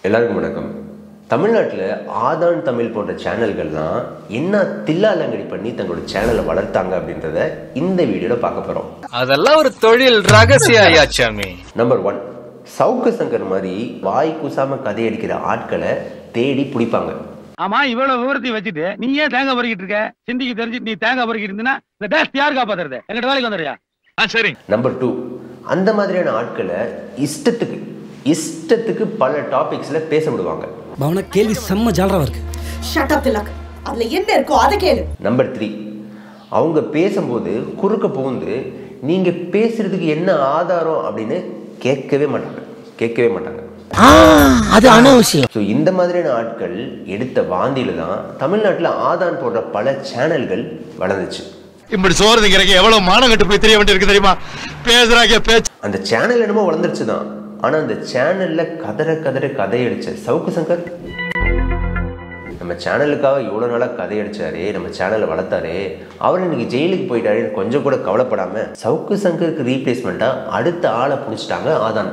எல்லாருக்கும் வணக்கம் தமிழ்நாட்டில் ஆதான் தமிழ் போன்ற சேனல்கள்லாம் என்ன தில்லாலங்கடி பண்ணி தங்களோட சேனலை வளர்த்தாங்க அப்படின்றத இந்த வீடியோவில் பார்க்க போகிறோம் அதெல்லாம் ஒரு தொழில் ரகசிய ஐயாச்சாமி நம்பர் ஒன் சவுக்கு சங்கர் மாதிரி வாய் கூசாம கதையடிக்கிற ஆட்களை தேடி பிடிப்பாங்க ஆமா இவ்வளவு விவரத்தையும் வச்சுட்டு நீ ஏன் தேங்காய் பறிக்கிட்டு இருக்க சிந்திக்கு தெரிஞ்சு நீ தேங்காய் பறிக்கிட்டு இருந்தீங்கன்னா இந்த டேஸ்ட் யார் காப்பாத்துறது எங்கிட்ட வேலைக்கு வந்துடுறியா ஆ சரி நம்பர் டூ அந்த மாதிரியான ஆட்களை இஷ்டத்துக்கு இஷ்டத்துக்கு பல டாபிக்ஸில் பேச விடுவாங்க பவன கேள்வி செம்ம ஜாலரா இருக்கு ஷட் அப் திலக் அதுல என்ன இருக்கோ அதை கேளு நம்பர் த்ரீ அவங்க பேசும்போது குறுக்க புகுந்து நீங்கள் பேசுறதுக்கு என்ன ஆதாரம் அப்படின்னு கேட்கவே மாட்டாங்க கேட்கவே மாட்டாங்க அது அனாவசியம் ஸோ இந்த மாதிரியான ஆட்கள் எடுத்த வாந்தியில தான் தமிழ்நாட்டில் ஆதான் போன்ற பல சேனல்கள் வளர்ந்துச்சு இப்படி சோறு திங்கிறக்கு எவ்வளவு மானம் கட்டு போய் தெரிய வேண்டியிருக்கு தெரியுமா பேசுறாங்க பேச்சு அந்த சேனல் என்னமோ வளர்ந்துருச்சு தான் ஆனால் அந்த சேனலில் கதற கதற கதையடிச்ச சவுக்கு சங்கர் நம்ம சேனலுக்காக இவ்வளோ நாளாக கதையடிச்சாரு நம்ம சேனலை வளர்த்தாரு அவர் இன்னைக்கு ஜெயிலுக்கு போயிட்டாருன்னு கொஞ்சம் கூட கவலைப்படாம சவுக்கு சங்கருக்கு ரீப்ளேஸ்மெண்ட்டாக அடுத்த ஆளை பிடிச்சிட்டாங்க ஆதான்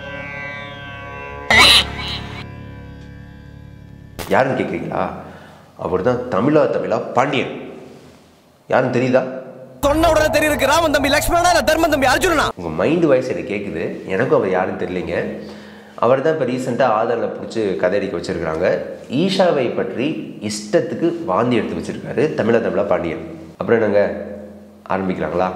யாருன்னு கேட்குறீங்களா அவர் தான் தமிழா தமிழா பாண்டியன் யாருன்னு தெரியுதா சொன்ன உடனே தெரியுது ராமன் தம்பி லக்ஷ்மணனா இல்ல தர்மன் தம்பி அர்ஜுனனா உங்கள் மைண்டு வாய்ஸ் எனக்கு கேட்குது எனக்கும் அவர் யாருன்னு தெரியலைங்க அவர் தான் இப்போ ரீசெண்டாக ஆதாரில் பிடிச்சி கதையடிக்க வச்சுருக்காங்க ஈஷாவை பற்றி இஷ்டத்துக்கு வாந்தி எடுத்து வச்சுருக்காரு தமிழா தமிழா பாண்டியன் அப்புறம் என்னங்க ஆரம்பிக்கிறாங்களா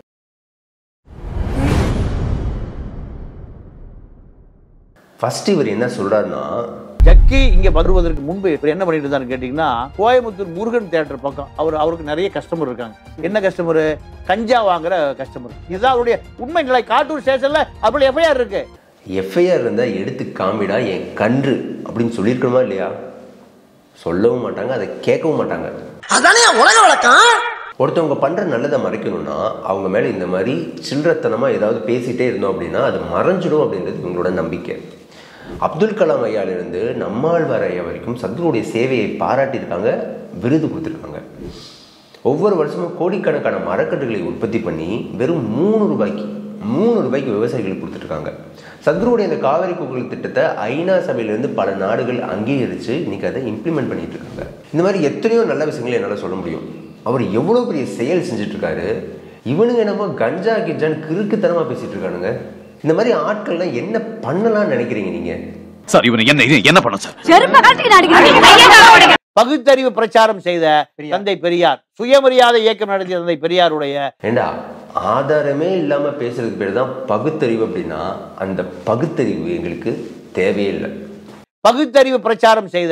ஃபர்ஸ்ட் இவர் என்ன சொல்கிறாருன்னா ஜக்கி இங்க வருவதற்கு முன்பு இவர் என்ன பண்ணிட்டு இருந்தாருன்னு கேட்டீங்கன்னா கோயம்புத்தூர் முருகன் தேட்டர் பக்கம் அவர் அவருக்கு நிறைய கஸ்டமர் இருக்காங்க என்ன கஸ்டமர் கஞ்சா வாங்குற கஸ்டமர் இதுதான் அவருடைய உண்மை நிலை காட்டூர் ஸ்டேஷன்ல அப்படி எஃப்ஐஆர் இருக்கு எஃப்ஐஆர் இருந்தால் எடுத்து காமிடா என் கன்று அப்படின்னு சொல்லியிருக்கணுமா இல்லையா சொல்லவும் மாட்டாங்க அதை கேட்கவும் மாட்டாங்க அதானே உலக வழக்கம் ஒருத்தவங்க பண்ணுற நல்லதை மறைக்கணும்னா அவங்க மேலே இந்த மாதிரி சில்லறத்தனமாக ஏதாவது பேசிகிட்டே இருந்தோம் அப்படின்னா அது மறைஞ்சிடும் அப்படின்றது இவங்களோட நம்பிக்கை அப்துல் கலாம் ஐயாலிருந்து நம்மாழ்வார் ஐயா வரைக்கும் சத்குருடைய சேவையை பாராட்டியிருக்காங்க விருது கொடுத்துருக்காங்க ஒவ்வொரு வருஷமும் கோடிக்கணக்கான மரக்கன்றுகளை உற்பத்தி பண்ணி வெறும் மூணு ரூபாய்க்கு மூணு ரூபாய்க்கு விவசாயிகளுக்கு கொடுத்துட்ருக்காங்க சத்குருவுடைய இந்த காவிரி குகல் திட்டத்தை ஐநா சபையிலேருந்து பல நாடுகள் அங்கீகரித்து இன்னைக்கு அதை இம்ப்ளிமெண்ட் பண்ணிட்டு இருக்காங்க இந்த மாதிரி எத்தனையோ நல்ல விஷயங்களை என்னால் சொல்ல முடியும் அவர் எவ்வளோ பெரிய செயல் செஞ்சுட்டு இருக்காரு இவனுங்க என்னமோ கஞ்சா கிஞ்சான்னு கிறுக்குத்தனமாக பேசிட்டு இருக்கானுங்க இந்த மாதிரி ஆட்கள்லாம் என்ன பண்ணலாம்னு நினைக்கிறீங்க நீங்கள் சார் இவனை என்ன இது என்ன பண்ண சார் செருப்ப காட்டிக்கிட்டு அடிக்கிறீங்க பகுத்தறிவு பிரச்சாரம் செய்த தந்தை பெரியார் சுயமரியாதை இயக்கம் நடத்திய தந்தை பெரியாருடைய ஏண்டா ஆதாரமே இல்லாமல் பேசுறதுக்கு பேர் தான் பகுத்தறிவு அப்படின்னா அந்த பகுத்தறிவு எங்களுக்கு தேவையே இல்லை பகுத்தறிவு பிரச்சாரம் செய்த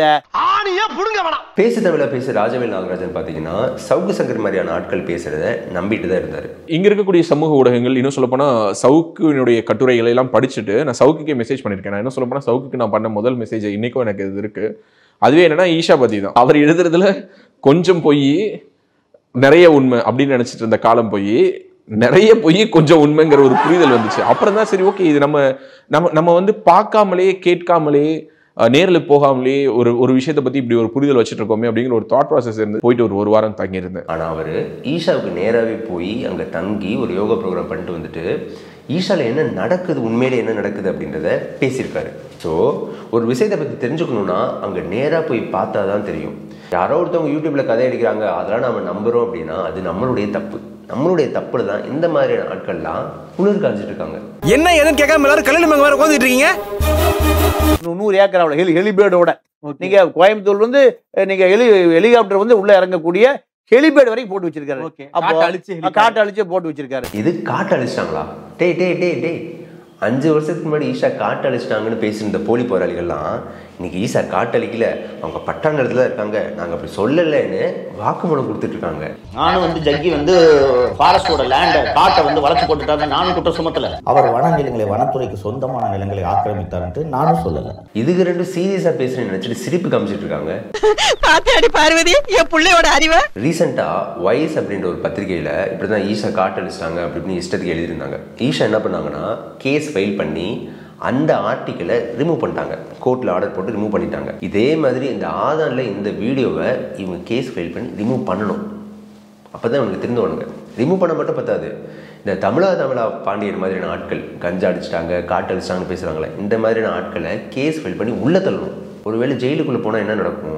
பேசு தமிழ பேசு ராஜவேல் நாகராஜன் பார்த்தீங்கன்னா சவுக்கு சங்கர் மாதிரியான ஆட்கள் பேசுறத நம்பிட்டு தான் இருந்தார் இங்க இருக்கக்கூடிய சமூக ஊடகங்கள் இன்னும் சொல்ல போனா சவுக்குனுடைய கட்டுரைகளை எல்லாம் படிச்சுட்டு நான் சவுக்குக்கே மெசேஜ் பண்ணிருக்கேன் நான் என்ன சொல்ல போனா சவுக்குக்கு நான் பண்ண முதல் மெசேஜ் இன்னைக்கும் எனக்கு இது இருக்கு அதுவே என்னன்னா ஈஷா பத்தி தான் அவர் எழுதுறதுல கொஞ்சம் பொய் நிறைய உண்மை அப்படின்னு நினைச்சிட்டு இருந்த காலம் போய் நிறைய பொய் கொஞ்சம் உண்மைங்கிற ஒரு புரிதல் வந்துச்சு அப்புறம் தான் சரி ஓகே இது நம்ம நம்ம நம்ம வந்து பார்க்காமலே கேட்காமலே அஹ், நேர்ல போகாமலே ஒரு ஒரு விஷயத்தை பத்தி இப்படி ஒரு புரிதல் வச்சுட்டு இருக்கோமே அப்படிங்கிற ஒரு தாட் ப்ராசஸ் இருந்து போயிட்டு ஒரு ஒரு வாரம் தங்கி இருந்தேன் ஆனால் அவர் ஈஷாவுக்கு நேராகவே போய் அங்கே தங்கி ஒரு யோகா ப்ரோக்ராம் பண்ணிட்டு வந்துட்டு ஈஷாவில் என்ன நடக்குது உண்மையிலே என்ன நடக்குது அப்படின்றத பேசியிருக்காரு ஸோ ஒரு விஷயத்தை பற்றி தெரிஞ்சுக்கணும்னா அங்கே நேராக போய் பார்த்தா தான் தெரியும் யாரோ ஒருத்தவங்க யூடியூப்ல கதை அடிக்கிறாங்க அதெல்லாம் நம்ம நம்புறோம் அப்படின்னா அது நம்மளுடைய தப்பு நம்மளுடைய தப்புல தான் இந்த மாதிரியான ஆட்கள்லாம் குளிர் காஞ்சிட்டு இருக்காங்க என்ன ஏதுன்னு கேட்காம எல்லாரும் கல்யாணம் மங்க வேற உட்காந்துட்டு இருக்கீங்க நூ- நூறு ஏக்கர் அவ்வளோ ஹெலி ஹெலிபேடோட நீங்க கோயம்புத்தூர்ல இருந்து அஹ், நீங்க ஹெலி ஹெலிகாப்டர் வந்து உள்ள இறங்கக்கூடிய ஹெலிபேட் வரைக்கும் போட்டு வச்சிருக்காரு அப்போ காட்டு அழிச்சு போட்டு வச்சிருக்காரு இது காட்டு அழிச்சிட்டாங்களா டேய் டேய் டேய் டேய் அஞ்சு வருஷத்துக்கு முன்னாடி ஈஷா காட்டு அழிச்சிட்டாங்கன்னு பேசியிருந்த போலி போராளிகள்லாம் இன்னைக்கு ஈஷா காட்டு அழிக்கல அவங்க பட்டாண்டத்துல தான் இருக்காங்க நாங்கள் அப்படி சொல்லலைன்னு வாக்குமூலம் கொடுத்துட்டு இருக்காங்க நானும் வந்து ஜக்கி வந்து ஃபாரஸ்டோட லேண்டை காட்டை வந்து வளர்ச்சி போட்டுட்டாங்க நானும் குற்றம் சுமத்தல அவர் வன நிலங்களை வனத்துறைக்கு சொந்தமான நிலங்களை ஆக்கிரமித்தார்ன்ட்டு நானும் சொல்லல இதுக்கு ரெண்டும் சீரியஸாக பேசுறேன்னு நினச்சிட்டு சிரிப்பு காமிச்சிட்டு இருக்காங்க பாத்தாடி பார்வதி என் புள்ளையோட அறிவை ரீசெண்டாக வைஸ் அப்படின்ற ஒரு பத்திரிகையில் இப்படி தான் ஈஷா காட்டு அழிச்சிட்டாங்க அப்படி இப்படின்னு இஷ்டத்துக்கு எழுதியிருந்தாங்க ஈஷா என்ன பண்ணாங்கன்னா கேஸ் ஃபைல் பண்ணி அந்த ஆர்டிக்கலை ரிமூவ் பண்ணிட்டாங்க கோர்ட்டில் ஆர்டர் போட்டு ரிமூவ் பண்ணிட்டாங்க இதே மாதிரி இந்த ஆதாரில் இந்த வீடியோவை இவங்க கேஸ் ஃபைல் பண்ணி ரிமூவ் பண்ணணும் அப்போ தான் இவனுக்கு திருந்துவானுங்க ரிமூவ் பண்ண மட்டும் பத்தாது இந்த தமிழா தமிழா பாண்டியன் மாதிரியான ஆட்கள் கஞ்சா அடிச்சிட்டாங்க காட்டு அடிச்சிட்டாங்கன்னு பேசுகிறாங்களே இந்த மாதிரியான ஆட்களை கேஸ் ஃபைல் பண்ணி உள்ள தள்ளணும் ஒருவேளை ஜெயிலுக்குள்ளே போனால் என்ன நடக்கும்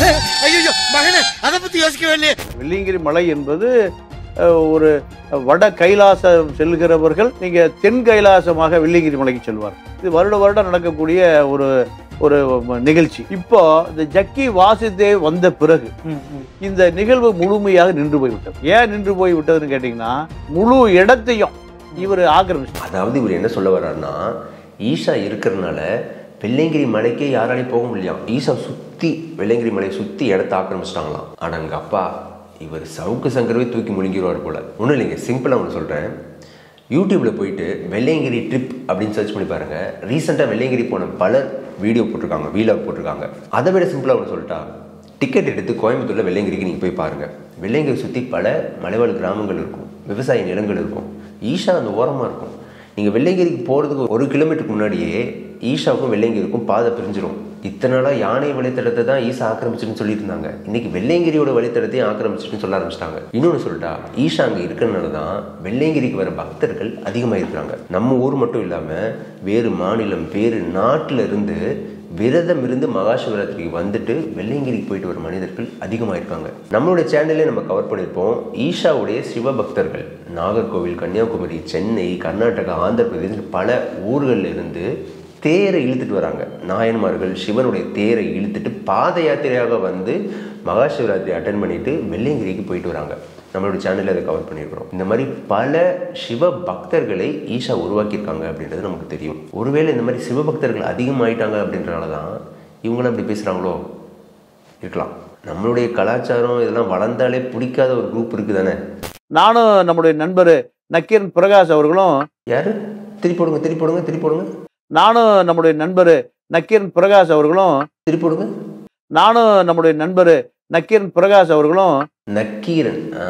ஐயோ மகனே அதை பத்தி யோசிக்கவே இல்லையே வெள்ளியங்கிரி மலை என்பது அஹ், ஒரு வட கைலாசம் செல்கிறவர்கள் நீங்க தென் கைலாசமாக வெள்ளியங்கிரி மலைக்கு செல்வார் இது வருட வருடம் நடக்கக்கூடிய ஒரு ஒரு நிகழ்ச்சி இப்போ இந்த ஜக்கி வாசுதேவ் வந்த பிறகு இந்த நிகழ்வு முழுமையாக நின்று போய்விட்டது ஏன் நின்று போய் விட்டதுன்னு கேட்டீங்கன்னா முழு இடத்தையும் இவர் ஆக்கிரமிச்சு அதாவது இவர் என்ன சொல்ல வர்றாருன்னா ஈஷா இருக்கிறதுனால வெள்ளையங்கிரி மலைக்கே யாராலையும் போக முடியலாம் ஈஷா சுற்றி வெள்ளையங்கிரி மலையை சுற்றி இடத்த ஆக்கிரமிச்சிட்டாங்களாம் ஆனால் எங்கள் அப்பா இவர் சவுக்கு சங்கரவே தூக்கி முழுங்கிடுவார் போல ஒன்றும் இல்லைங்க சிம்பிளாக ஒன்று சொல்கிறேன் யூடியூப்பில் போயிட்டு வெள்ளையங்கிரி ட்ரிப் அப்படின்னு சர்ச் பண்ணி பாருங்கள் ரீசெண்டாக வெள்ளையங்கிரி போன பலர் வீடியோ போட்டிருக்காங்க வீலாக் போட்டிருக்காங்க அதை விட சிம்பிளாக ஒன்று சொல்லிட்டா டிக்கெட் எடுத்து கோயம்புத்தூரில் வெள்ளையங்கிரிக்கு நீங்கள் போய் பாருங்கள் வெள்ளையங்கிரி சுற்றி பல மலைவாழ் கிராமங்கள் இருக்கும் விவசாய நிலங்கள் இருக்கும் ஈஷா அந்த ஓரமாக இருக்கும் நீங்கள் வெள்ளையங்கிரிக்கு போகிறதுக்கு ஒரு கிலோமீட்டருக்கு முன்னாடியே ஈஷாவுக்கும் வெள்ளையங்கிரிக்கும் பாதை பிரிஞ்சிரும் இத்தனை நாளாக யானை வழித்தடத்தை தான் ஈஷா ஆக்கிரமிச்சுன்னு சொல்லிட்டு இருந்தாங்க இன்னைக்கு வெள்ளையங்கிரியோட வழித்தடத்தையும் ஆக்கிரமிச்சுன்னு சொல்ல ஆரம்பிச்சிட்டாங்க இன்னொன்று சொல்லிட்டா ஈஷா அங்கே இருக்கிறனால தான் வெள்ளையங்கிரிக்கு வர பக்தர்கள் அதிகமாக இருக்கிறாங்க நம்ம ஊர் மட்டும் இல்லாமல் வேறு மாநிலம் வேறு நாட்டில் இருந்து விரதம் இருந்து மகா சிவராத்திரிக்கு வந்துட்டு வெள்ளையங்கிரிக்கு போயிட்டு வர மனிதர்கள் அதிகமாக இருக்காங்க நம்மளுடைய சேனல்லே நம்ம கவர் பண்ணியிருப்போம் ஈஷாவுடைய சிவ பக்தர்கள் நாகர்கோவில் கன்னியாகுமரி சென்னை கர்நாடகா ஆந்திர பிரதேஷ் பல ஊர்களில் இருந்து தேரை இழுத்துட்டு வராங்க நாயன்மார்கள் சிவனுடைய தேரை இழுத்துட்டு பாத யாத்திரையாக வந்து மகா சிவராத்திரி அட்டன் பண்ணிட்டு வெள்ளையங்கிரிக்கு போயிட்டு வராங்க நம்மளோட சேனலில் அதை கவர் பண்ணியிருக்கிறோம் இந்த மாதிரி பல சிவ பக்தர்களை ஈஷா உருவாக்கியிருக்காங்க அப்படின்றது நமக்கு தெரியும் ஒருவேளை இந்த மாதிரி சிவபக்தர்கள் அதிகமாயிட்டாங்க அப்படின்றனால தான் இவங்களும் அப்படி பேசுகிறாங்களோ இருக்கலாம் நம்மளுடைய கலாச்சாரம் இதெல்லாம் வளர்ந்தாலே பிடிக்காத ஒரு குரூப் இருக்குது தானே நானும் நம்முடைய நண்பர் நக்கீரன் பிரகாஷ் அவர்களும் யாரு திருப்பி போடுங்க திருப்பி போடுங்க திருப்பி போடுங்க நானும் நம்முடைய நண்பர் நக்கீரன் பிரகாஷ் அவர்களும் திருப்பி போடுங்க நானும் நம்முடைய நண்பர் நக்கீரன் பிரகாஷ் அவர்களும் நக்கீரன் ஆ,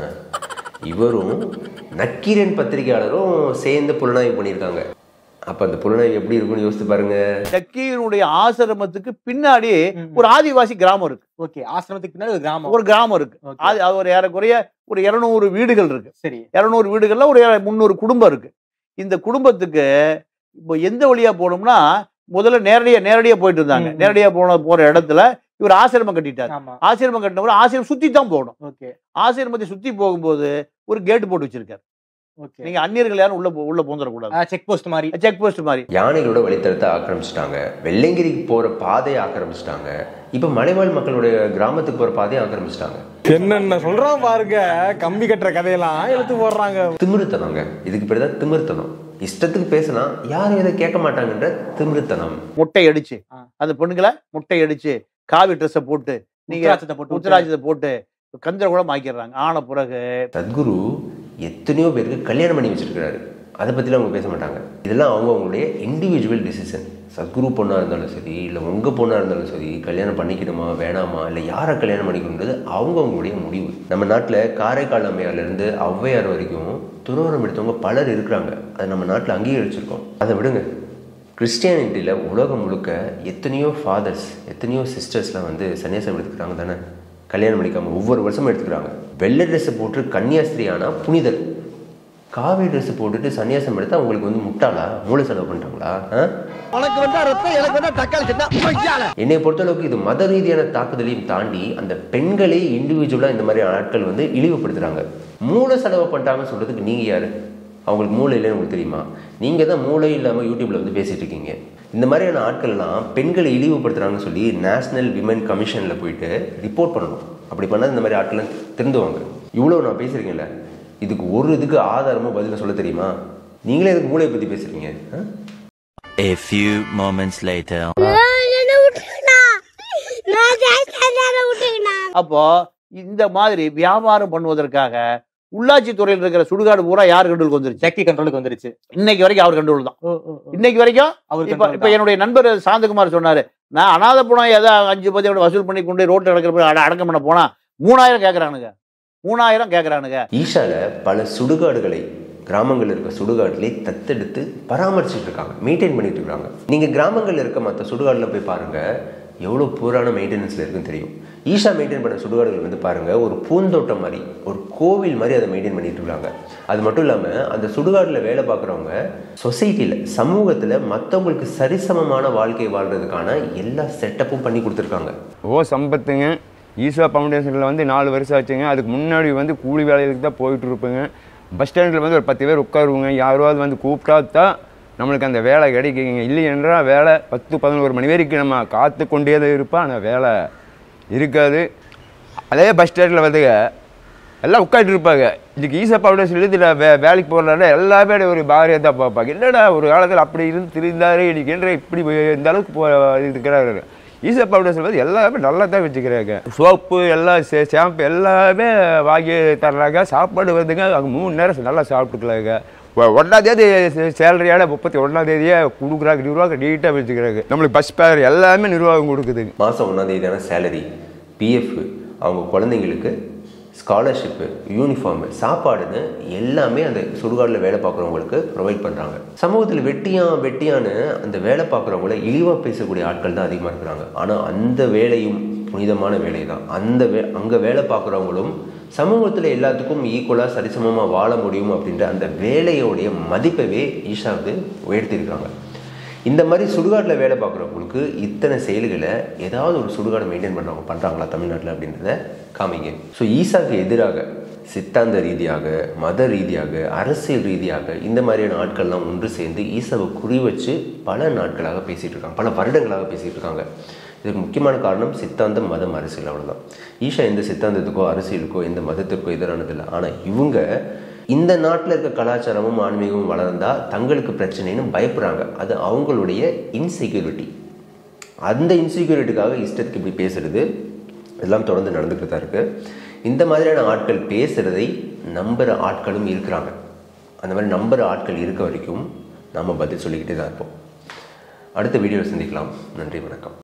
இவரும் நக்கீரன் பத்திரிகையாளரும் சேர்ந்து புலனாய்வு பண்ணியிருக்காங்க அப்ப அந்த புலனாய்வு எப்படி இருக்கும்னு யோசித்து பாருங்க நக்கீரனுடைய ஆசிரமத்துக்கு பின்னாடி ஒரு ஆதிவாசி கிராமம் இருக்கு ஓகே ஆசிரமத்துக்கு பின்னாடி ஒரு கிராமம் ஒரு கிராமம் இருக்கு Okay. அது அது ஒரு ஏறக்குறைய ஒரு இருநூறு வீடுகள் இருக்கு சரி இரநூறு வீடுகள்ல ஒரு முந்நூறு குடும்பம் இருக்கு இந்த குடும்பத்துக்கு இப்போ எந்த வழியா போகணும்னா முதல்ல நேரடியா நேரடியா போயிட்டு இருந்தாங்க ம், ம். நேரடியா போன போற இடத்துல இவர் ஆசிரமம் கட்டிட்டார் ஆமா ஆசிரமம் கட்டினவர் ஆசிரமம் சுத்தி தான் போகணும் ஓகே ஆசிரமத்தை சுத்தி போகும்போது ஒரு கேட் போட்டு வச்சிருக்காரு ஓகே நீங்க அந்நியர்கள் யாரும் உள்ள போ- உள்ள போந்துடக்கூடாது செக் போஸ்ட் மாதிரி செக் போஸ்ட் மாதிரி யானைகளோட வழித்தடத்தை ஆக்கிரமிச்சிட்டாங்க வெள்ளையங்கிரிக்கு போற பாதையை ஆக்கிரமிச்சிட்டாங்க இப்ப மலைவாழ் மக்களுடைய கிராமத்துக்கு போற பாதையை ஆக்கிரமிச்சிட்டாங்க என்னென்ன சொல்றான் பாருங்க கம்பி கட்டுற கதையெல்லாம் எடுத்து போடுறாங்க திமிருத்தனங்க இதுக்கு பேர் தான் திமிருத்தனம் இஷ்டத்துக்கு பேசினா யாரும் எதை கேட்க மாட்டாங்கன்ற திமிருத்தனம் முட்டை அடிச்சு ஆ. அந்த பெண்களை முட்டை அடிச்சு காவி ட்ரெஸ்ஸை போட்டு நீங்க உத்திராட்சத்தை போட்டு உத்தராஜத்தை போட்டு கந்தரகுலம் ஆக்கிடுறாங்க ஆன பிறகு சத்குரு எத்தனையோ பேருக்கு கல்யாணம் பண்ணி வச்சிருக்கிறாரு அதை பற்றிலாம் அவங்க பேச மாட்டாங்க இதெல்லாம் அவங்க அவங்களுடைய இண்டிவிஜுவல் டிசிஷன் சத்குரு பொண்ணாக இருந்தாலும் சரி இல்லை உங்கள் பொண்ணாக இருந்தாலும் சரி கல்யாணம் பண்ணிக்கணுமா வேணாமா இல்லை யாரை கல்யாணம் பண்ணிக்கணுன்றது அவங்க அவங்களுடைய முடிவு நம்ம நாட்டில் காரைக்கால் அம்மையார்லேருந்து ஔவையார் வரைக்கும் துறவரம் எடுத்தவங்க பலர் இருக்கிறாங்க அதை நம்ம நாட்டில் அங்கீகரிச்சிருக்கோம் அதை விடுங்க கிறிஸ்டியானிட்டியில் உலகம் முழுக்க எத்தனையோ ஃபாதர்ஸ் எத்தனையோ சிஸ்டர்ஸ்லாம் வந்து சன்னியாசம் எடுத்துக்கிறாங்க தானே கல்யாணம் பண்ணிக்காம ஒவ்வொரு வருஷமும் எடுத்துக்கிறாங்க வெள்ளை ட்ரெஸ்ஸை போட்டு கன்னியாஸ்திரி ஆனால் புனிதர் காவி ட்ரெஸ் போட்டுட்டு சன்னியாசம் எடுத்தா அவங்களுக்கு வந்து முட்டாளா மூளை செலவு பண்ணிட்டாங்களா ஆ? உனக்கு வந்தா ரத்தம் எனக்கு வந்தா தக்காளி சட்டா என்னை பொறுத்தளவுக்கு இது மத ரீதியான தாக்குதலையும் தாண்டி அந்த பெண்களே இண்டிவிஜுவலாக இந்த மாதிரி ஆட்கள் வந்து இழிவுபடுத்துறாங்க மூளை செலவு பண்ணிட்டாங்கன்னு சொல்றதுக்கு நீங்க யாரு அவங்களுக்கு மூளை இல்லைன்னு உங்களுக்கு தெரியுமா நீங்க தான் மூளை இல்லாமல் யூடியூப்ல வந்து பேசிட்டு இருக்கீங்க இந்த மாதிரியான ஆட்கள்லாம் பெண்களை இழிவுபடுத்துறாங்கன்னு சொல்லி நேஷனல் விமன் கமிஷன்ல போயிட்டு ரிப்போர்ட் பண்ணணும் அப்படி பண்ணால் இந்த மாதிரி ஆட்கள்லாம் திருந்துவாங்க இவ்வளோ நான் பேசுறீங்கல்ல இதுக்கு ஒரு இதுக்கு ஆதாரமும் பதிலும் சொல்ல தெரியுமா நீங்களே இதுக்கு மூளையை பற்றி பேசுறீங்க ஆ? A few moments later. அப்போ இந்த மாதிரி வியாபாரம் பண்ணுவதற்காக உள்ளாட்சி துறையில் இருக்கிற சுடுகாடு பூரா யார் கண்ட்ரோலுக்கு வந்துருச்சு ஜக்கி கண்ட்ரோலுக்கு வந்துருச்சு இன்னைக்கு வரைக்கும் அவர் கண்ட்ரோல் தான் ஓ, ஓ, ஓ. இன்னைக்கு வரைக்கும் அவர் இப்ப control இப்ப தான். என்னுடைய நண்பர் சாந்தகுமார் சொன்னாரு நான் அனாதை பணம் ஏதோ அஞ்சு பதி வசூல் பண்ணி கொண்டு ரோட்ல நடக்கிற அட அடக்கம் பண்ண போனா மூணாயிரம் கேக்குறானுங்க மூணாயிரம் கேக்குறானுங்க ஈஷால பல சுடுகாடுகளை கிராமங்கள் இருக்க சுடுகாட்டிலே தத்தெடுத்து பராமரிச்சுட்டு இருக்காங்க மெயின்டைன் பண்ணிட்டு இருக்காங்க நீங்க கிராமங்கள்ல இருக்க மற்ற சுடுகாடுல போய் பாருங்க எவ்வளோ பூரான மெயின்டெனன்ஸில் இருக்குன்னு தெரியும் ஈஷா மெயின்டைன் பண்ண சுடுகாடுகள் வந்து பாருங்கள் ஒரு பூந்தோட்டம் மாதிரி ஒரு கோவில் மாதிரி அதை மெயின்டைன் பண்ணிட்டு இருக்காங்க அது மட்டும் இல்லாமல் அந்த சுடுகாட்டில் வேலை பார்க்குறவங்க சொசைட்டியில் சமூகத்தில் மற்றவங்களுக்கு சரிசமமான வாழ்க்கை வாழ்கிறதுக்கான எல்லா செட்டப்பும் பண்ணி கொடுத்துருக்காங்க ஓ சம்பத்துங்க ஈஸ்வா ஃபவுண்டேஷனில் வந்து நாலு வருஷம் ஆச்சுங்க அதுக்கு முன்னாடி வந்து கூலி வேலைகளுக்கு தான் போயிட்டு இருப்பேங்க பஸ் ஸ்டாண்டில் வந்து ஒரு பத்து பேர் உட்காருவோங்க யாராவது வந்து கூப்பிட்டா தான் நம்மளுக்கு அந்த வேலை கிடைக்குங்க இல்லை என்றால் வேலை பத்து பதினோரு மணி வரைக்கும் நம்ம காத்து கொண்டே தான் இருப்போம் ஆனால் வேலை இருக்காது அதே பஸ் ஸ்டாண்டில் வந்துங்க எல்லாம் உட்காந்துட்டு இருப்பாங்க இதுக்கு ஈசா ஃபவுண்டேஷன் இதில் வே வேலைக்கு போகிறனால எல்லாமே ஒரு பாரியாக தான் பார்ப்பாங்க என்னடா ஒரு காலத்தில் அப்படி இருந்து திருந்தாரு இன்னைக்கு என்ற இப்படி இந்த அளவுக்கு போ இருக்கிறாரு ஈசா ஃபவுண்டேஷன் வந்து எல்லாமே நல்லா தான் வச்சுக்கிறாங்க சோப்பு எல்லாம் சே ஷாம்பு எல்லாமே வாங்கி தர்றாங்க சாப்பாடு வந்துங்க அங்கே மூணு நேரம் நல்லா சாப்பிட்டுக்கலாங்க ஒ- ஒண்ணாம் தேதி சேலரியான முப்பத்தி ஒன்றாம் தேதியே கொடுக்குறாங்க நிர்வாகம் நீட்டாக வச்சுக்கிறாங்க நம்மளுக்கு பஸ் பேர் எல்லாமே நிர்வாகம் கொடுக்குதுங்க மாதம் ஒன்றாம் தேதியான சேலரி பிஎஃப் அவங்க குழந்தைங்களுக்கு ஸ்காலர்ஷிப்பு யூனிஃபார்மு சாப்பாடுன்னு எல்லாமே அந்த சுடுகாட்டில் வேலை பார்க்குறவங்களுக்கு ப்ரொவைட் பண்ணுறாங்க சமூகத்தில் வெட்டியான் வெட்டியான்னு அந்த வேலை பார்க்குறவங்கள இழிவாக பேசக்கூடிய ஆட்கள் தான் அதிகமாக இருக்கிறாங்க ஆனால் அந்த வேலையும் புனிதமான வேலை தான் அந்த வே அங்கே வேலை பார்க்குறவங்களும் சமூகத்தில் எல்லாத்துக்கும் ஈக்குவலாக சரிசமமாக வாழ முடியும் அப்படின்ற அந்த வேலையோடைய மதிப்பவே ஈஷா வந்து உயர்த்தியிருக்காங்க இந்த மாதிரி சுடுகாட்டில் வேலை பார்க்குறவங்களுக்கு இத்தனை செயல்களை ஏதாவது ஒரு சுடுகாடை மெயின்டைன் பண்ணுறவங்க பண்ணுறாங்களா தமிழ்நாட்டில் அப்படின்றத காமிங்க ஸோ ஈசாக்கு எதிராக சித்தாந்த ரீதியாக மத ரீதியாக அரசியல் ரீதியாக இந்த மாதிரியான ஆட்கள்லாம் ஒன்று சேர்ந்து ஈசாவை குறி வச்சு பல நாட்களாக பேசிகிட்டு இருக்காங்க பல வருடங்களாக பேசிகிட்டு இருக்காங்க இதுக்கு முக்கியமான காரணம் சித்தாந்தம் மதம் அரசியல் அவ்வளோதான் ஈஷா எந்த சித்தாந்தத்துக்கோ அரசியலுக்கோ எந்த மதத்திற்கோ எதிரானதில்லை ஆனால் இவங்க இந்த நாட்டில் இருக்க கலாச்சாரமும் ஆன்மீகமும் வளர்ந்தா தங்களுக்கு பிரச்சனைன்னு பயப்படுறாங்க அது அவங்களுடைய இன்செக்யூரிட்டி அந்த இன்செக்யூரிட்டிக்காக இஷ்டத்துக்கு இப்படி பேசுறது இதெல்லாம் தொடர்ந்து நடந்துக்கிட்டு தான் இருக்குது இந்த மாதிரியான ஆட்கள் பேசுகிறதை நம்புகிற ஆட்களும் இருக்கிறாங்க அந்த மாதிரி நம்புகிற ஆட்கள் இருக்க வரைக்கும் நாம் பதில் சொல்லிக்கிட்டே தான் இருப்போம் அடுத்த வீடியோவில் சந்திக்கலாம் நன்றி வணக்கம்